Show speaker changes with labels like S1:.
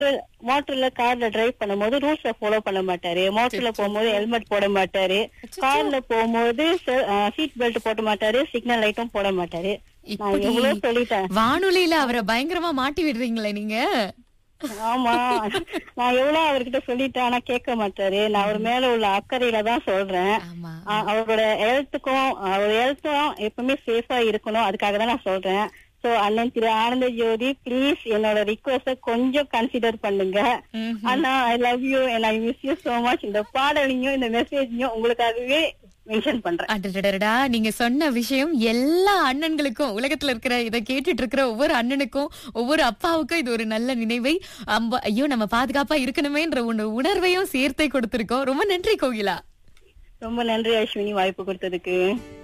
S1: மோட்டர்ல கார்ல டிரைவ் பண்ணும்போது ரூல்ஸ ஃபாலோ பண்ண மாட்டாரு மோட்டர்ல போகும்போது ஹெல்மெட் போட மாட்டாரு கார்ல போகும்போது சீட் பெல்ட் போட மாட்டாரு சிக்னல் லைட்டும் போட மாட்டாரு நான்
S2: இப்படி
S1: எவ்வளவு சொல்லிட்டேன்
S2: வானொலியில அவரை பயங்கரமா மாட்டி விடுறீங்களே நீங்க
S1: ஆமா நான் எவ்வளவு அவர்கிட்ட சொல்லிட்டேன் ஆனா கேட்க மாட்டாரு நான் அவர் மேல உள்ள அக்கறையில தான் சொல்றேன்
S2: ஆமா
S1: ஆ, அவரோட ஹெல்த்துக்கும் அவர் ஹெல்த்தும் எப்பவுமே சேஃபா இருக்கணும் அதுக்காக தான் நான் சொல்றேன் சோ அண்ணன் திரு ஆனந்த ஜோதி ப்ளீஸ் என்னோட ரிக்வஸ்ட கொஞ்சம் கன்சிடர் பண்ணுங்க
S2: ம்ஹும்.
S1: அண்ணா I love you and I miss you so much இந்த பாடலையும் இந்த மெசேஜையும் உங்களுக்காகவே மென்ஷன் பண்றேன்
S2: அடடடடா நீங்க சொன்ன விஷயம் எல்லா அண்ணன்களுக்கும் உலகத்துல இருக்கிற இதை கேட்டுட்டு இருக்கிற ஒவ்வொரு அண்ணனுக்கும் ஒவ்வொரு அப்பாவுக்கும் இது ஒரு நல்ல நினைவை அம்ப ஐயோ நம்ம பாதுகாப்பா இருக்கணுமேன்ற ஒண்ணு உணர்வையும் சேர்த்தே கொடுத்திருக்கோம் ரொம்ப நன்றி கோகிலா
S1: ரொம்ப நன்றி அஸ்வினி வாய்ப்பு கொடுத்ததுக்கு